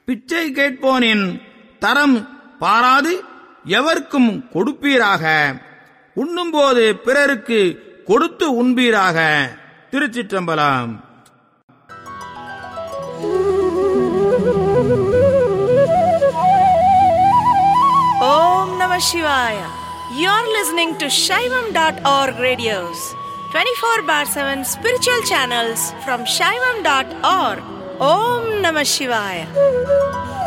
பிச்சை கேட்போனின் தரம் பாராது எவர்க்கும் கொடுப்பீராக உண்ணும்போது பிறருக்கு கொடுத்து உண்பீராக திருச்சிற்றம்பலம் Om Namah Shivaya. You're listening to Shaivam.org radios, 24 bar 7 spiritual channels from Shaivam.org. Om Namah Shivaya.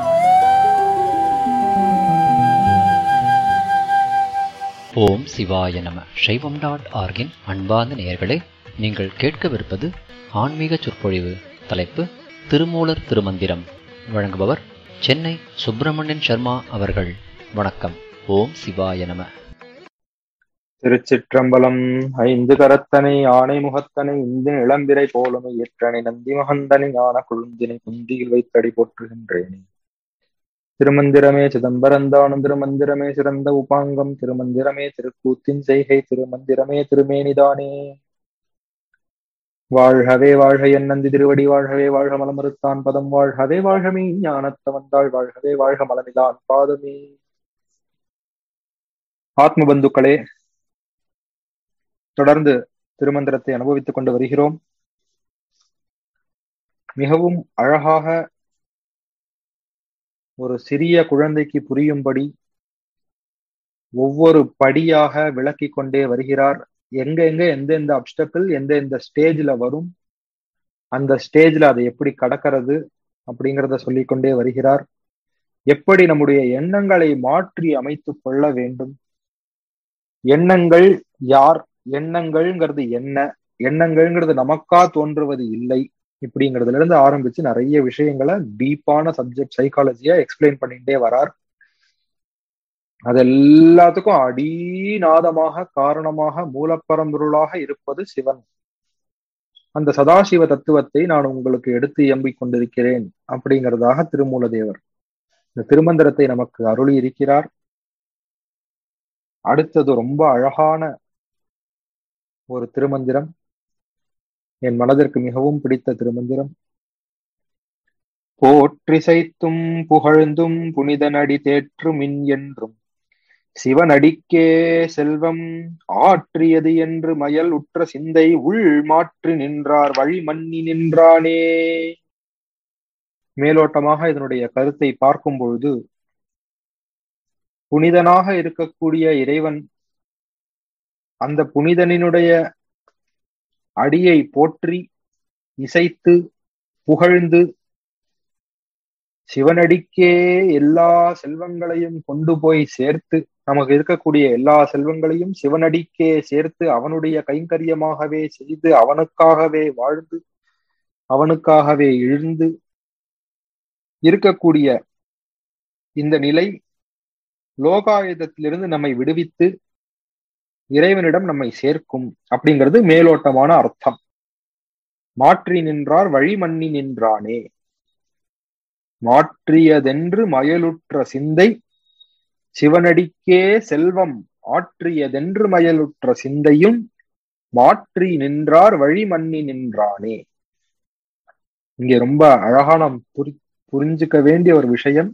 ஓம் சிவாய நம சைவம் டாட் ஆர்கின் அன்பார்ந்த நேயர்களே நீங்கள் கேட்கவிருப்பது ஆன்மீக சொற்பொழிவு தலைப்பு திருமூலர் திருமந்திரம் வழங்குபவர் சென்னை சுப்பிரமணியன் சர்மா அவர்கள் வணக்கம் ஓம் சிவாய நம திருச்சிற்றம்பலம் ஐந்து கரத்தனை ஆணை முகத்தனை இந்தின் இளம்பிரை போலுமை ஏற்றனை நந்தி மகந்தனை ஞான குழுந்தினை குந்தியில் வைத்தடி போற்றுகின்றேனே திருமந்திரமே சிதம்பரந்தானும் திருமந்திரமே சிறந்த உபாங்கம் திருமந்திரமே திருக்கூத்தின் செய்கை திருமந்திரமே திருமேனிதானே வாழ்கவே வாழ்க என் நந்தி திருவடி வாழ்கவே வாழ்க மலமறுத்தான் பதம் வாழ்கவே வாழ்கமே ஞானத்த வந்தாள் வாழ்கவே வாழ்க மலமிதான் பாதமே ஆத்ம பந்துக்களே தொடர்ந்து திருமந்திரத்தை அனுபவித்துக் கொண்டு வருகிறோம் மிகவும் அழகாக ஒரு சிறிய குழந்தைக்கு புரியும்படி ஒவ்வொரு படியாக விளக்கிக் கொண்டே வருகிறார் எங்க எங்க எந்த எந்த அப்டக்கிள் எந்த எந்த ஸ்டேஜ்ல வரும் அந்த ஸ்டேஜ்ல அதை எப்படி கடக்கிறது அப்படிங்கிறத சொல்லிக்கொண்டே வருகிறார் எப்படி நம்முடைய எண்ணங்களை மாற்றி அமைத்துக் கொள்ள வேண்டும் எண்ணங்கள் யார் எண்ணங்கள்ங்கிறது என்ன எண்ணங்கள்ங்கிறது நமக்கா தோன்றுவது இல்லை இப்படிங்கிறதுல இருந்து ஆரம்பிச்சு நிறைய விஷயங்களை டீப்பான சப்ஜெக்ட் சைக்காலஜியா எக்ஸ்பிளைன் பண்ணிட்டே வரார் அது எல்லாத்துக்கும் அடிநாதமாக காரணமாக மூலப்பரம்பொருளாக இருப்பது சிவன் அந்த சதாசிவ தத்துவத்தை நான் உங்களுக்கு எடுத்து இயம்பிக் கொண்டிருக்கிறேன் அப்படிங்கிறதாக திருமூலதேவர் இந்த திருமந்திரத்தை நமக்கு அருளி இருக்கிறார் அடுத்தது ரொம்ப அழகான ஒரு திருமந்திரம் என் மனதிற்கு மிகவும் பிடித்த திருமந்திரம் போற்றிசைத்தும் புகழ்ந்தும் புனிதனடி தேற்றுமின் என்றும் சிவனடிக்கே செல்வம் ஆற்றியது என்று மயல் உற்ற சிந்தை உள் மாற்றி நின்றார் வழி மன்னி நின்றானே மேலோட்டமாக இதனுடைய கருத்தை பார்க்கும் பொழுது புனிதனாக இருக்கக்கூடிய இறைவன் அந்த புனிதனினுடைய அடியை போற்றி இசைத்து புகழ்ந்து சிவனடிக்கே எல்லா செல்வங்களையும் கொண்டு போய் சேர்த்து நமக்கு இருக்கக்கூடிய எல்லா செல்வங்களையும் சிவனடிக்கே சேர்த்து அவனுடைய கைங்கரியமாகவே செய்து அவனுக்காகவே வாழ்ந்து அவனுக்காகவே எழுந்து இருக்கக்கூடிய இந்த நிலை லோகாயுதத்திலிருந்து நம்மை விடுவித்து இறைவனிடம் நம்மை சேர்க்கும் அப்படிங்கிறது மேலோட்டமான அர்த்தம் மாற்றி நின்றார் வழி மன்னி நின்றானே மாற்றியதென்று மயலுற்ற சிந்தை சிவனடிக்கே செல்வம் ஆற்றியதென்று மயலுற்ற சிந்தையும் மாற்றி நின்றார் வழி மன்னி நின்றானே இங்கே ரொம்ப அழகா நாம் புரி புரிஞ்சுக்க வேண்டிய ஒரு விஷயம்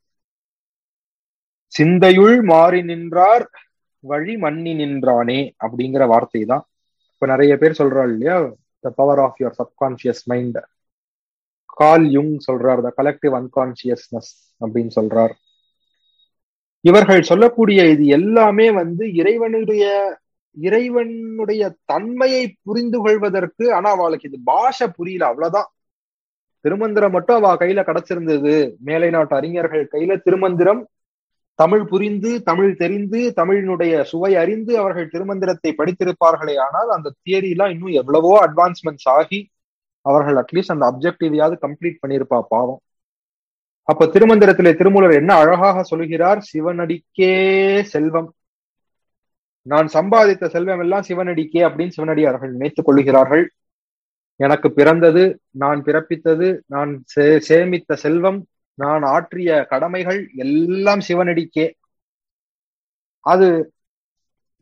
சிந்தையுள் மாறி நின்றார் வழி மன்னி நின்றானே அப்படிங்கிற வார்த்தை தான் இப்ப நிறைய பேர் சொல்றாள் இல்லையா the power of your subconscious mind Carl யுங் சொல்றார் த கலெக்டிவ் அன்கான்சியஸ்னஸ் அப்படின்னு சொல்றார் இவர்கள் சொல்லக்கூடிய இது எல்லாமே வந்து இறைவனுடைய இறைவனுடைய தன்மையை புரிந்து கொள்வதற்கு ஆனா அவளுக்கு இது பாஷை புரியல அவ்வளவுதான் திருமந்திரம் மட்டும் அவ கையில கிடைச்சிருந்தது மேலை நாட்டு அறிஞர்கள் கையில திருமந்திரம் தமிழ் புரிந்து தமிழ் தெரிந்து தமிழினுடைய சுவை அறிந்து அவர்கள் திருமந்திரத்தை படித்திருப்பார்களே ஆனால் அந்த தியரி எல்லாம் இன்னும் எவ்வளவோ அட்வான்ஸ்மெண்ட்ஸ் ஆகி அவர்கள் அட்லீஸ்ட் அந்த அப்ஜெக்டிவையாவது கம்ப்ளீட் பண்ணியிருப்பா பாவம் அப்ப திருமந்திரத்திலே திருமூலர் என்ன அழகாக சொல்கிறார் சிவனடிக்கே செல்வம் நான் சம்பாதித்த செல்வம் எல்லாம் சிவனடிக்கே அப்படின்னு சிவனடியார்கள் நினைத்துக் கொள்கிறார்கள் எனக்கு பிறந்தது நான் பிறப்பித்தது நான் சேமித்த செல்வம் நான் ஆற்றிய கடமைகள் எல்லாம் சிவனடிக்கே அது